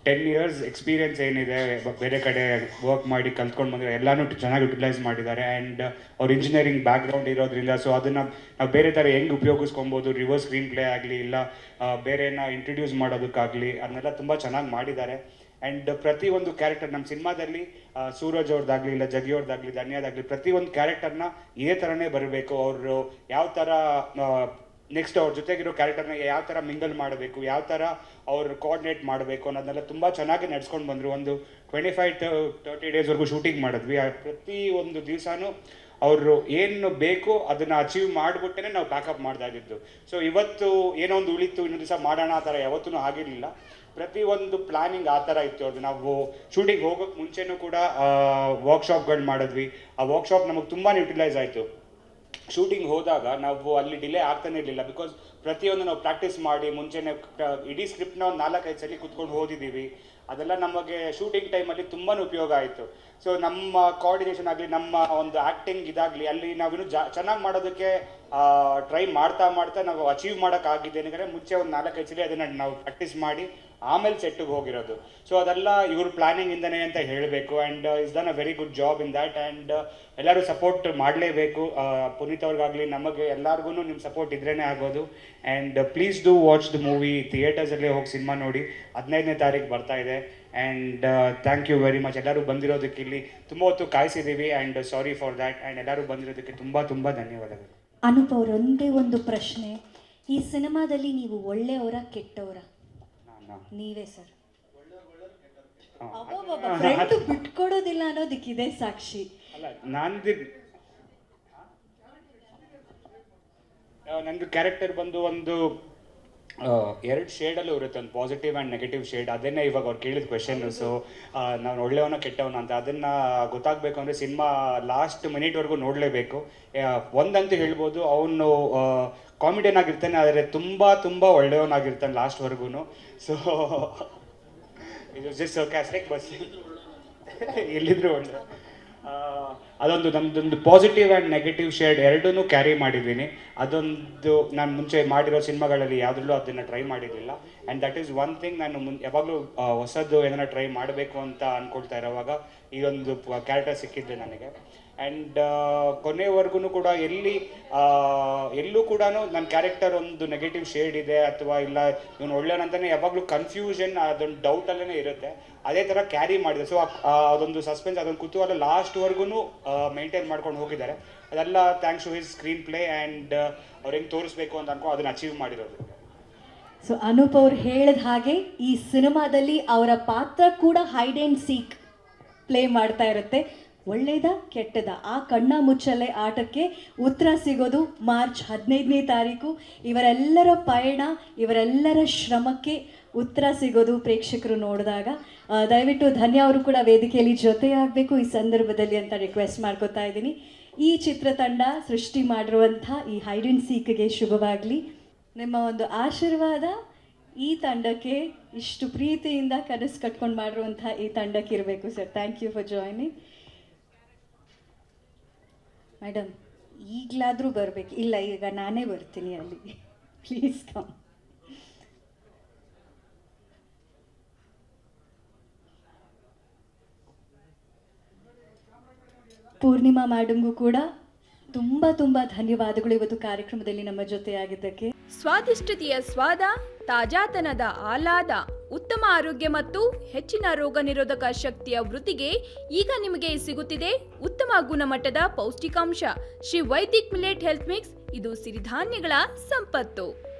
ten years experience ಏನಿದೆ ಬ- ಬೇರೆ ಕಡೆ ವರ್ಕ್ ಮಾಡಿ ಕಲ್ತ್ಕೊಂಡು ಬಂದರೆ ಎಲ್ಲನೂ ಚೆನ್ನಾಗಿ ಯುಟಿಲೈಸ್ ಮಾಡಿದ್ದಾರೆ ಆ್ಯಂಡ್ ಅವ್ರ ಇಂಜಿನಿಯರಿಂಗ್ ಬ್ಯಾಕ್ಗ್ರೌಂಡ್ ಇರೋದ್ರಿಂದ ಸೊ ಅದನ್ನು ನಾವು ಬೇರೆ ಥರ ಹೆಂಗೆ ಉಪಯೋಗಿಸ್ಕೊಬೋದು ರಿವರ್ಸ್ ಸ್ಕ್ರೀನ್ ಪ್ಲೇ ಆಗಲಿ ಇಲ್ಲ ಆ, ಬೇರೆನ ಇಂಟ್ರಡ್ಯೂಸ್ ಮಾಡೋದಕ್ಕಾಗಲಿ ಅದನ್ನೆಲ್ಲ ತುಂಬ ಚೆನ್ನಾಗಿ ಮಾಡಿದ್ದಾರೆ ಆ್ಯಂಡ್ ಪ್ರತಿ ಒಂದು ಕ್ಯಾರೆಕ್ಟರ್ ನಮ್ಮ ಸಿನಿಮಾದಲ್ಲಿ ಸೂರಜ್ ಅವ್ರದ್ದಾಗಲಿ ಇಲ್ಲ ಜಗಿ ಅವ್ರದ್ದಾಗಲಿ ಧನ್ಯದಾಗಲಿ ಪ್ರತಿ ಒಂದು ಕ್ಯಾರೆಕ್ಟರ್ನ ಇದೇ ಥರನೇ ಬರಬೇಕು ಅವರು ಯಾವ ಥರ ನೆಕ್ಸ್ಟ್ ಅವ್ರ ಜೊತೆಗಿರೋ ಕ್ಯಾರೆಕ್ಟರ್ನ ಯಾವ ಥರ ಮಿಂಗಲ್ ಮಾಡಬೇಕು ಯಾವ ಥರ ಅವ್ರು ಕೋಆರ್ಡಿನೇಟ್ ಮಾಡಬೇಕು ಅನ್ನೋದನ್ನೆಲ್ಲ ತುಂಬ ಚೆನ್ನಾಗಿ ನಡ್ಸ್ಕೊಂಡು ಬಂದರು ಒಂದು ಟ್ವೆಂಟಿ ಫೈವ್ ತರ್ಟಿ ಡೇಸ್ವರೆಗೂ ಶೂಟಿಂಗ್ ಮಾಡಿದ್ವಿ ಆ ಪ್ರತಿ ಒಂದು ದಿವಸನೂ ಅವರು ಏನು ಬೇಕು ಅದನ್ನು ಅಚೀವ್ ಮಾಡಿಬಿಟ್ಟೇ ನಾವು ಪ್ಯಾಕಪ್ ಮಾಡ್ತಾ ಇದ್ದಿದ್ದು ಸೊ ಇವತ್ತು ಏನೋ ಒಂದು ಉಳಿತು ಇನ್ನೊಂದು ದಿವಸ ಮಾಡೋಣ ಆ ಥರ ಯಾವತ್ತೂ ಆಗಿರಲಿಲ್ಲ ಪ್ರತಿ ಒಂದು ಪ್ಲಾನಿಂಗ್ ಆ ಥರ ಇತ್ತು ಅದು ನಾವು ಶೂಟಿಂಗ್ ಹೋಗೋಕ್ಕೆ ಮುಂಚೆನೂ ಕೂಡ ವರ್ಕ್ಶಾಪ್ಗಳು ಮಾಡಿದ್ವಿ ಆ ವರ್ಕ್ಶಾಪ್ ನಮಗೆ ತುಂಬಾ ಯುಟಿಲೈಸ್ ಆಯಿತು ಶೂಟಿಂಗ್ ಹೋದಾಗ ನಾವು ಅಲ್ಲಿ ಡಿಲೇ ಆಗ್ತಾನೆ ಇರಲಿಲ್ಲ ಬಿಕಾಸ್ ಪ್ರತಿಯೊಂದು ನಾವು ಪ್ರಾಕ್ಟೀಸ್ ಮಾಡಿ ಮುಂಚೆನೆ ಪ್ರ- ಇಡೀ ಸ್ಕ್ರಿಪ್ಟ್ನ ಒಂದು ನಾಲ್ಕೈದು ಸಲ ಕುತ್ಕೊಂಡು ಓದಿದ್ದೀವಿ ಅದೆಲ್ಲ ನಮಗೆ ಶೂಟಿಂಗ್ ಟೈಮಲ್ಲಿ ತುಂಬಾ ಉಪಯೋಗ ಆಯಿತು ಸೊ ನಮ್ಮ ಕೋಆರ್ಡಿನೇಷನ್ ಆಗಲಿ ನಮ್ಮ ಒಂದು ಆ್ಯಕ್ಟಿಂಗ್ ಇದಾಗಲಿ ಅಲ್ಲಿ ನಾವಿನ್ನು ಜಾ ಚೆನ್ನಾಗಿ ಮಾಡೋದಕ್ಕೆ ಟ್ರೈ ಮಾಡ್ತಾ ಮಾಡ್ತಾ ನಾವು ಅಚೀವ್ ಮಾಡೋಕ್ಕಾಗಿದೆ ಏನಂದರೆ ಮುಂಚೆ ಒಂದು ನಾಲ್ಕೈದು ಸಲ ಅದನ್ನು ನಾವು ಪ್ರಾಕ್ಟೀಸ್ ಮಾಡಿ ಆಮೇಲೆ ಸೆಟ್ಟಿಗೆ ಹೋಗಿರೋದು ಸೊ ಅದೆಲ್ಲ ಇವ್ರ ಪ್ಲಾನಿಂಗ್ ಇಂದನೇ ಅಂತ ಹೇಳಬೇಕು and is done a very good job in that and ಎಲ್ಲರೂ ಸಪೋರ್ಟ್ ಮಾಡಲೇಬೇಕು ಪುನೀತ್ ಅವ್ರಿಗಾಗಲಿ ನಮಗೆ ಎಲ್ಲರಿಗೂ ನಿಮ್ಮ ಸಪೋರ್ಟ್ ಇದ್ರೇ ಆಗೋದು and please do watch the movie ಥಿಯೇಟರ್ಸಲ್ಲೇ ಹೋಗಿ ಸಿನಿಮಾ ನೋಡಿ ಹದಿನೈದನೇ ತಾರೀಕು ಬರ್ತಾ ಇದೆ and thank you very much ಎಲ್ಲರೂ ಬಂದಿರೋದಕ್ಕೆ ಇಲ್ಲಿ ತುಂಬ ಹೊತ್ತು ಕಾಯಿಸಿದ್ದೀವಿ and sorry for that and ಎಲ್ಲರೂ ಬಂದಿರೋದಕ್ಕೆ ತುಂಬ ತುಂಬ ಧನ್ಯವಾದಗಳು ಅನುಪ್ ಅವರೊಂದೇ ಒಂದು ಪ್ರಶ್ನೆ ಈ ಸಿನಿಮಾದಲ್ಲಿ ನೀವು ಒಳ್ಳೆಯವರ ಕೆಟ್ಟವರ ನಾನು ನೀವೇ ಸರ್ ಹಾಂ ಫ್ರೆಂಡ್ ಬಿಟ್ಕೊಡೋದಿಲ್ಲ ಅನ್ನೋದಕ್ಕಿದೆ ಸಾಕ್ಷಿ ಅಲ್ಲ ನಂದು ನಂದು ಕ್ಯಾರೆಕ್ಟರ್ ಬಂದು ಒಂದು ಎರಡು ಶೇಡಲ್ಲೂ ಇರುತ್ತೆ ಒಂದು ಪಾಸಿಟಿವ್ ಆ್ಯಂಡ್ ನೆಗೆಟಿವ್ ಶೇಡ್ ಅದನ್ನೇ ಇವಾಗ ಅವ್ರು ಕೇಳಿದ ಕ್ವೆಶನ್ ಸೊ ನಾನು ಒಳ್ಳೆಯವನ ಕೆಟ್ಟವನ ಅಂತ ಅದನ್ನು ಗೊತ್ತಾಗಬೇಕು ಅಂದರೆ ಸಿನಿಮಾ ಲಾಸ್ಟ್ ಮಿನಿಟ್ವರೆಗೂ ನೋಡಲೇಬೇಕು ಒಂದಂತೂ ಹೇಳ್ಬೋದು ಅವನು ಕಾಮಿಡಿಯನ್ ಆಗಿರ್ತಾನೆ ಆದರೆ ತುಂಬ ತುಂಬ ಒಳ್ಳೆಯವನಾಗಿರ್ತಾನೆ ಲಾಸ್ಟ್ವರೆಗೂ ಸೊ ಇದು ಜಸ್ಟ್ ಕ್ಯಾಸ್ಟಿಕ್ ಬಸ್ ಎಲ್ಲಿದ್ರು ಒಳ್ಳೆ ಆ, ಅದೊಂದು ನಮ್ದೊಂದು ಪಾಸಿಟಿವ್ ಆ್ಯಂಡ್ ನೆಗೆಟಿವ್ ಶೇಡ್ ಎರಡನ್ನೂ ಕ್ಯಾರಿ ಮಾಡಿದ್ದೀನಿ ಅದೊಂದು ನಾನು ಮುಂಚೆ ಮಾಡಿರೋ ಸಿನಿಮಾಗಳಲ್ಲಿ ಯಾವುದ್ರಲ್ಲೂ ಅದನ್ನು ಟ್ರೈ ಮಾಡಿರಲಿಲ್ಲ and that is one thing ನಾನು ಮುನ್ ಯಾವಾಗಲೂ ಹೊಸದು ಏನಾರ ಟ್ರೈ ಮಾಡಬೇಕು ಅಂತ ಅಂದ್ಕೊಳ್ತಾ ಇರೋವಾಗ ಈ ಒಂದು ಕ್ಯಾರೆಕ್ಟರ್ ಸಿಕ್ಕಿದ್ದೆ ನನಗೆ ಆ್ಯಂಡ್ ಕೊನೆವರೆಗೂ ಕೂಡ ಎಲ್ಲಿ ಆ, ಎಲ್ಲೂ ಕೂಡ ನನ್ನ ಕ್ಯಾರೆಕ್ಟರ್ ಒಂದು ನೆಗೆಟಿವ್ ಶೇಡ್ ಇದೆ ಅಥವಾ ಇಲ್ಲ ಇವನು ಒಳ್ಳೆಯವನಂತಾನೆ ಯಾವಾಗಲೂ ಕನ್ಫ್ಯೂಷನ್ ಅದೊಂದು ಡೌಟಲ್ಲೇ ಇರುತ್ತೆ ಅದೇ ಥರ ಕ್ಯಾರಿ ಮಾಡಿದೆ ಸೊ ಅದೊಂದು ಸಸ್ಪೆನ್ಸ್ ಅದೊಂದು ಕುತೂಹಲ ಲಾಸ್ಟ್ವರೆಗೂ ಮೇಂಟೈನ್ ಮಾಡ್ಕೊಂಡು ಹೋಗಿದ್ದಾರೆ ಅದೆಲ್ಲ thanks to his screen play and ಅವ್ರು ಹೆಂಗೆ ತೋರಿಸ್ಬೇಕು ಅಂತ ಅನ್ಕೊಂಡು ಅದನ್ನು ಅಚೀವ್ ಮಾಡಿರೋದು ಸೊ ಅನೂಪ್ ಅವ್ರು ಹೇಳಿದ ಹಾಗೆ ಈ ಸಿನಿಮಾದಲ್ಲಿ ಅವರ ಪಾತ್ರ ಕೂಡ ಹೈಡ್ ಆ್ಯಂಡ್ ಸೀಕ್ ಪ್ಲೇ ಮಾಡ್ತಾ ಇರುತ್ತೆ ಒಳ್ಳೇದ ಕೆಟ್ಟದ ಆ ಕಣ್ಣ ಮುಚ್ಚಲೆ ಆಟಕ್ಕೆ ಉತ್ತರ ಸಿಗೋದು ಮಾರ್ಚ್ ಹದಿನೈದನೇ ತಾರೀಕು ಇವರೆಲ್ಲರ ಪಯಣ ಇವರೆಲ್ಲರ ಶ್ರಮಕ್ಕೆ ಉತ್ತರ ಸಿಗೋದು ಪ್ರೇಕ್ಷಕರು ನೋಡಿದಾಗ ಆ, ದಯವಿಟ್ಟು ಧನ್ಯ ಅವರು ಕೂಡ ವೇದಿಕೆಯಲ್ಲಿ ಜೊತೆಯಾಗಬೇಕು ಈ ಸಂದರ್ಭದಲ್ಲಿ ಅಂತ ರಿಕ್ವೆಸ್ಟ್ ಮಾಡ್ಕೋತಾ ಇದ್ದೀನಿ ಈ ಚಿತ್ರತಂಡ ಸೃಷ್ಟಿ ಮಾಡಿರುವಂಥ ಈ ಹೈಡ್ ಆ್ಯಂಡ್ ಸೀಕ್ಗೆ ಶುಭವಾಗಲಿ ನಿಮ್ಮ ಒಂದು ಆಶೀರ್ವಾದ ಈ ತಂಡಕ್ಕೆ ಇಷ್ಟು ಪ್ರೀತಿಯಿಂದ ಕನಸು ಕಟ್ಕೊಂಡು ಮಾಡಿರುವಂಥ ಈ ತಂಡಕ್ಕೆ ಇರಬೇಕು sir thank you for joining madam ಈಗಲಾದರೂ ಬರಬೇಕು ಇಲ್ಲ ಈಗ ನಾನೇ ಬರ್ತೀನಿ ಅಲ್ಲಿ ಪ್ಲೀಸ್ ಕಮ್ ಪೂರ್ಣಿಮಾ ಮೇಡಮ್ಗೂ ಕೂಡ ತುಂಬ ತುಂಬ ಧನ್ಯವಾದಗಳು ಇವತ್ತು ಕಾರ್ಯಕ್ರಮದಲ್ಲಿ ನಮ್ಮ ಜೊತೆಯಾಗಿದ್ದಕ್ಕೆ ಸ್ವಾದಿಷ್ಟತೆಯ ಸ್ವಾದ ತಾಜಾತನದ ಆಹ್ಲಾದ ಉತ್ತಮ ಆರೋಗ್ಯ ಮತ್ತು ಹೆಚ್ಚಿನ ರೋಗ ನಿರೋಧಕ ಶಕ್ತಿಯ ವೃದ್ಧಿಗೆ ಈಗ ನಿಮಗೆ ಸಿಗುತ್ತಿದೆ ಉತ್ತಮ ಗುಣಮಟ್ಟದ ಪೌಷ್ಟಿಕಾಂಶ Shri Vaidik millet health mix ಇದು ಸಿರಿಧಾನ್ಯಗಳ ಸಂಪತ್ತು